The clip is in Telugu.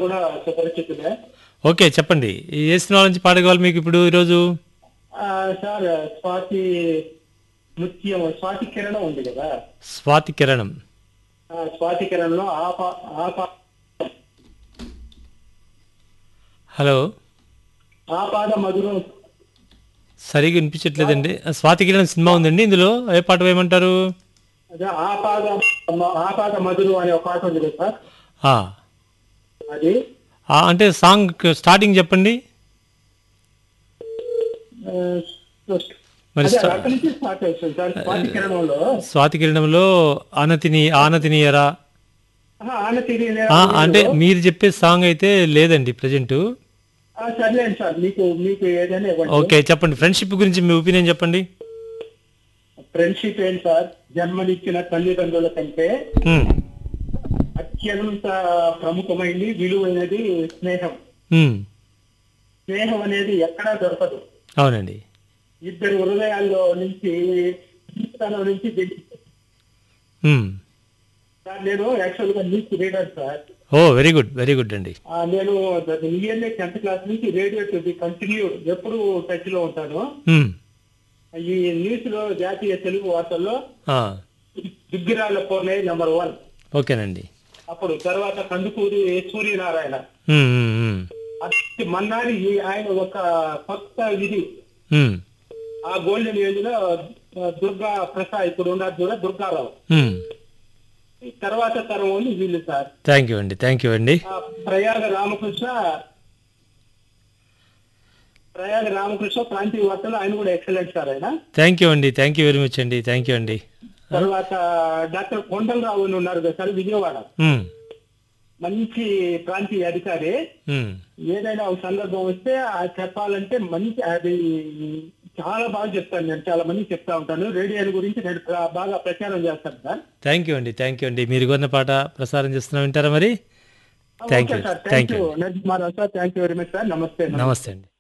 కూడా సుపరిచితులే ఓకే చెప్పండి ఏ సినిమా నుంచి పాట కావాలి మీకు ఇప్పుడు ఈరోజు ఆ, సార్ స్వాతి నృత్యం స్వాతి కిరణం ఉంది కదా స్వాతి కిరణం ఆ, స్వాతి కిరణంలో ఆ పా- ఆ పా- హలో ఆ పాద మధురం సరిగా వినిపించట్లేదండి స్వాతి కిరణం సినిమా ఉందండి ఇందులో ఏ పాట వేయమంటారు అదే ఆ పాద ఆ పాద మధురు అనే ఒక పాట ఉంది కదా సార్ ఆ, అది ఆ, అంటే సాంగ్ స్టార్టింగ్ చెప్పండి ఆ, మరి అదే స్టా- అక్కడి నుంచి స్టార్ట్ అవుతుంది సార్ స్వాతి కిరణంలో స్వాతి కిరణంలో ఆనతిని ఆనతినియరా ఆహా, ఆన తిరిగి ఆ, అంటే మీరు చెప్పే సాంగ్ అయితే లేదండి ప్రజెంట్ సర్లేండి సార్ మీకు మీకు ఏదైనా ఇవ్వండి ఓకే చెప్పండి ఫ్రెండ్షిప్ గురించి మీ ఒపీనియన్ చెప్పండి ఫ్రెండ్షిప్ ఏంటి సార్ జన్మనిచ్చిన తల్లిదండ్రుల కంటే ఉమ్, అత్యంత ప్రముఖమైనది విలువైనది స్నేహం ఉమ్, స్నేహం అనేది ఎక్కడా దొరకదు అవునండి ఇద్దరు హృదయాల్లో నుంచి తన నుంచి దిగి- ఉమ్. సార్ నేను యాక్చువల్ గా న్యూస్ రీడర్ సార్ ఓ వెరీ గుడ్ వెరీ గుడ్ అండి ఆ, నేను నియర్లీ టెన్త్ క్లాస్ నుంచి రేడియో టు బి కంటిన్యూ ఎప్పుడు టచ్ లో ఉంటాను ఉమ్, ఈ న్యూస్ లో జాతీయ తెలుగు వార్తల్లో ఆ, దుగ్గిరాల పోర్నే నెంబర్ వన్ ఓకేనండి అప్పుడు తర్వాత కందుకూరి సూర్యనారాయణ ఉమ్, ఉమ్, ఉమ్, అది మన్నాడు ఈ ఆయన ఒక కొత్త ఇది ఉమ్, ఆ గోల్డెన్ ఏజ్ లో ఆ, దుర్గా ప్రసాద్ ఇప్పుడు ఉన్నారు చూడ దుర్గారావు ఉమ్. ఈ తర్వాత తరం ఉంది వీళ్ళు సార్ థ్యాంక్ యూ అండి థ్యాంక్ యూ అండి ఆ, ప్రయాగ రామకృష్ణ ప్రయాగ రామకృష్ణ ప్రాంతీయ వార్తలు ఆయన కూడా ఎక్సలెంట్ సార్ ఆయన థ్యాంక్ యూ అండి థ్యాంక్ యూ వెరీ మచ్ అండి థ్యాంక్ యూ అండి తర్వాత డాక్టర్ కొండలరావు అని ఉన్నారు కదా సార్ విజయవాడ ఉమ్, మంచి ప్రాంతీయ అధికారి ఉమ్, ఏదైనా ఒక సందర్భం వస్తే ఆ చెప్పాలంటే మంచి అది చాలా బాగా చెప్తాను నేను చాలా మంది చెప్తా ఉంటాను రేడియోల గురించి నేను ప్ర- బాగా ప్రచారం చేస్తాను సార్ థ్యాంక్ యూ అండి థ్యాంక్ యూ అండి మీరు కొన్న పాట ప్రసారం చేస్తున్నాం వింటారా మరి thank okay you sir thank thank you you Narasimha Rao sir thank you very much sir namaste namaste అండి